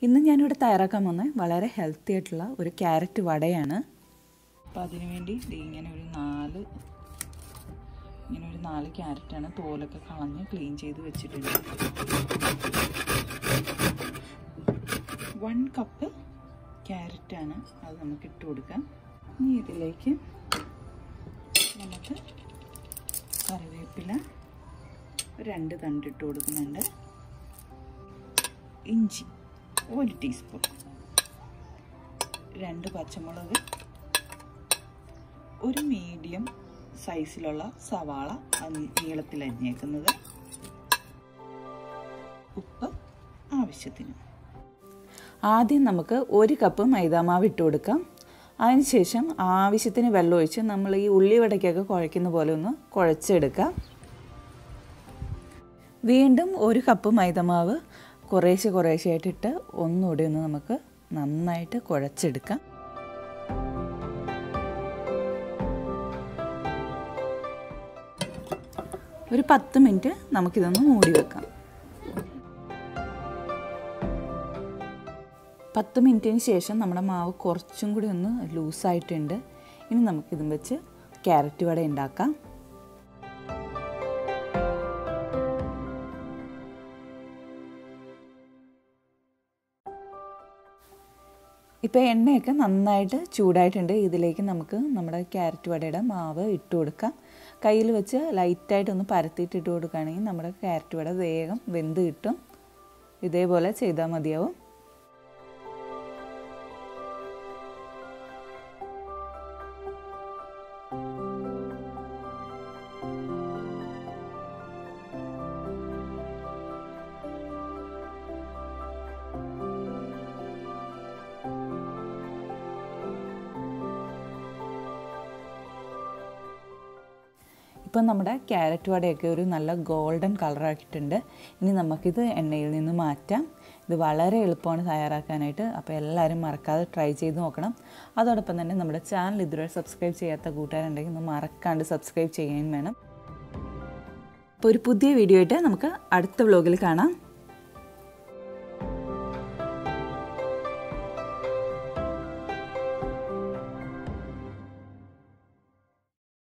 ഇന്ന് ഞാനിവിടെ തയ്യാറാക്കാൻ പോകുന്നത് വളരെ ഹെൽത്തി ആയിട്ടുള്ള ഒരു ക്യാരറ്റ് വടയാണ് അപ്പോൾ അതിനു വേണ്ടി ദേ ഇങ്ങനെ ഒരു നാല് ഇങ്ങനെ ഒരു നാല് ക്യാരറ്റാണ് തോലൊക്കെ കളഞ്ഞ് ക്ലീൻ ചെയ്ത് വെച്ചിട്ടുണ്ട് വൺ കപ്പ് ക്യാരറ്റാണ് അത് നമുക്ക് ഇട്ട് കൊടുക്കാം ഇനി ഇതിലേക്ക് നമുക്ക് കറിവേപ്പില രണ്ട് തണ്ടിട്ട് കൊടുക്കുന്നുണ്ട് ഇഞ്ചി ഒരു ടീസ്പൂൺ രണ്ട് പച്ചമുളക് ഒരു മീഡിയം സൈസിലുള്ള സവാള നീളത്തിൽ അരിഞ്ഞേക്കുന്നത് ഉപ്പ് ആവശ്യത്തിന് ആദ്യം നമുക്ക് ഒരു കപ്പ് മൈദാമാവ് ഇട്ട് കൊടുക്കാം അതിനുശേഷം ആവശ്യത്തിന് വെള്ളം ഒഴിച്ച് നമ്മൾ ഈ ഉള്ളിവടയ്ക്കൊക്കെ കുഴയ്ക്കുന്ന പോലെ ഒന്ന് കുഴച്ചെടുക്കാം വീണ്ടും ഒരു കപ്പ് മൈദമാവ് കുറേശ്ശെ കുറേശ്ശെ ആയിട്ടിട്ട് ഒന്നുകൂടി ഒന്ന് നമുക്ക് നന്നായിട്ട് കുഴച്ചെടുക്കാം ഒരു പത്ത് മിനിറ്റ് നമുക്കിതൊന്ന് മൂടി വെക്കാം പത്ത് മിനിറ്റിന് ശേഷം നമ്മുടെ മാവ് കുറച്ചും കൂടി ഒന്ന് ലൂസായിട്ടുണ്ട് ഇനി നമുക്കിതും വെച്ച് ക്യാരറ്റ് വട ഉണ്ടാക്കാം ഇപ്പോൾ എണ്ണയൊക്കെ നന്നായിട്ട് ചൂടായിട്ടുണ്ട് ഇതിലേക്ക് നമുക്ക് നമ്മുടെ ക്യാരറ്റ് വടയുടെ മാവ് ഇട്ട് കൊടുക്കാം കയ്യിൽ വെച്ച് ലൈറ്റായിട്ടൊന്ന് പരത്തിയിട്ട് ഇട്ട് കൊടുക്കുകയാണെങ്കിൽ നമ്മുടെ ക്യാരറ്റ് വട വേഗം വെന്ത് കിട്ടും ഇതേപോലെ ചെയ്താൽ മതിയാവും ഇപ്പം നമ്മുടെ ക്യാരറ്റ് വടയൊക്കെ ഒരു നല്ല ഗോൾഡൻ കളറാക്കിയിട്ടുണ്ട് ഇനി നമുക്കിത് എണ്ണയിൽ നിന്ന് മാറ്റാം ഇത് വളരെ എളുപ്പമാണ് തയ്യാറാക്കാനായിട്ട് അപ്പോൾ എല്ലാവരും മറക്കാതെ ട്രൈ ചെയ്ത് നോക്കണം അതോടൊപ്പം തന്നെ നമ്മുടെ ചാനൽ ഇതുവരെ സബ്സ്ക്രൈബ് ചെയ്യാത്ത കൂട്ടുകാരുണ്ടെങ്കിൽ ഒന്ന് മറക്കാണ്ട് സബ്സ്ക്രൈബ് ചെയ്യാനും വേണം അപ്പോൾ ഒരു പുതിയ വീഡിയോ ആയിട്ട് നമുക്ക് അടുത്ത വ്ലോഗിൽ കാണാം